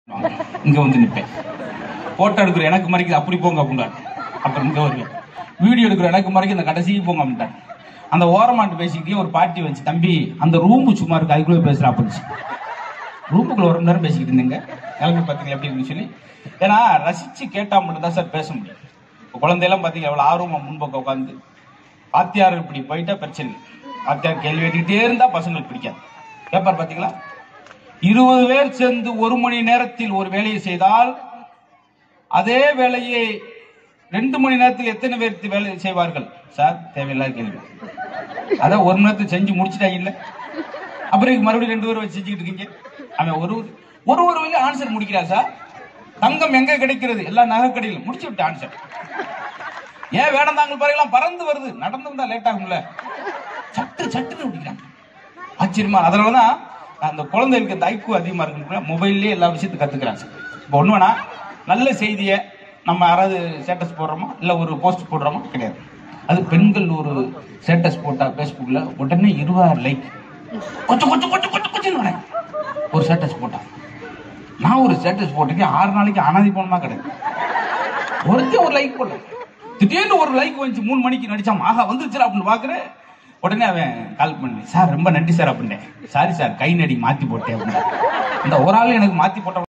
இங்க வந்து நிப்பேன் போட்டோ எடுக்கிற எனக்கு மறைக்குது அப்படி போங்க அப்படின்றாரு அப்புறம் இங்க வருவேன் வீடியோ எடுக்கிற எனக்கு மறைக்கு இந்த கடைசிக்கு போங்க அப்படின்ட்டார் அந்த ஓரமாட்டு பேசிக்கிட்டே ஒரு பாட்டி வச்சு தம்பி அந்த ரூமு சும்மா இருக்கு அதுக்குள்ளே பேசுறா அப்படிச்சு ரூமுக்குள்ள ஒரு மணி நேரம் பேசிக்கிட்டு இருந்தீங்க கிளம்பி பார்த்தீங்களா எப்படி இருக்குன்னு சொல்லி ஏன்னா ரசிச்சு கேட்டா மட்டும் தான் சார் பேச முடியும் இப்போ குழந்தையெல்லாம் பார்த்தீங்க எவ்வளோ ஆர்வமா முன்பக்கம் உட்காந்து வாத்தியார் இப்படி போயிட்டா பிரச்சனை இல்லை. வாத்தியார் கேள்வி கேட்டுக்கிட்டே இருந்தா பசங்களுக்கு பிடிக்காது பேப்பர் பார்த்தீங்களா இருபது பேர் சேர்ந்து ஒரு மணி நேரத்தில் ஒரு வேலையை செய்தால் அதே வேலையை ரெண்டு மணி நேரத்தில் எத்தனை பேர் வேலை செய்வார்கள் சார் தேவையில்லாத கேள்வி அதான் ஒரு மணி நேரத்தில் செஞ்சு முடிச்சிட்டாங்க இல்ல அப்புறம் இதுக்கு மறுபடியும் ரெண்டு பேரும் வச்சு செஞ்சுக்கிட்டு இருக்கீங்க அவன் ஒரு ஒரு ஒரு வழியில ஆன்சர் முடிக்கிறா சார் தங்கம் எங்க கிடைக்கிறது எல்லா நகை கடையிலும் முடிச்சு விட்டு ஆன்சர் ஏன் வேடந்தாங்கல் பறவைலாம் பறந்து வருது நடந்து வந்தா லேட் ஆகும்ல சட்டு சட்டுன்னு முடிக்கிறாங்க ஆச்சரியமா அதனாலதான் அந்த குழந்தைகளுக்கு அந்த ஐக்கு அதிகமா இருக்கு மொபைல்லே எல்லா விஷயத்தையும் கத்துக்கிறாங்க இப்போ ஒண்ணு வேணா நல்ல செய்தியை நம்ம யாராவது ஸ்டேட்டஸ் போடுறோமோ இல்ல ஒரு போஸ்ட் போடுறோமோ கிடையாது அது பெண்கள் ஒரு ஸ்டேட்டஸ் போட்டா பேஸ்புக்ல உடனே இருபதாயிரம் லைக் கொச்சு கொச்சு கொச்சு கொச்சு கொச்சுன்னு வரேன் ஒரு ஸ்டேட்டஸ் போட்டா நான் ஒரு ஸ்டேட்டஸ் போட்டிருக்கேன் ஆறு நாளைக்கு அனாதி போனமா கிடையாது ஒருத்தன் ஒரு லைக் போடல திடீர்னு ஒரு லைக் வந்துச்சு மூணு மணிக்கு நடிச்சான் ஆஹா வந்துருச்சு அப்படின்னு பாக்குறேன் உடனே அவன் கால் பண்ணி சார் ரொம்ப நன்றி சார் அப்படின்னேன் சாரி சார் கை நடி மாத்தி போட்டேன் அப்படின்னு இந்த ஒரு ஆள் எனக்கு மாத்தி போட்ட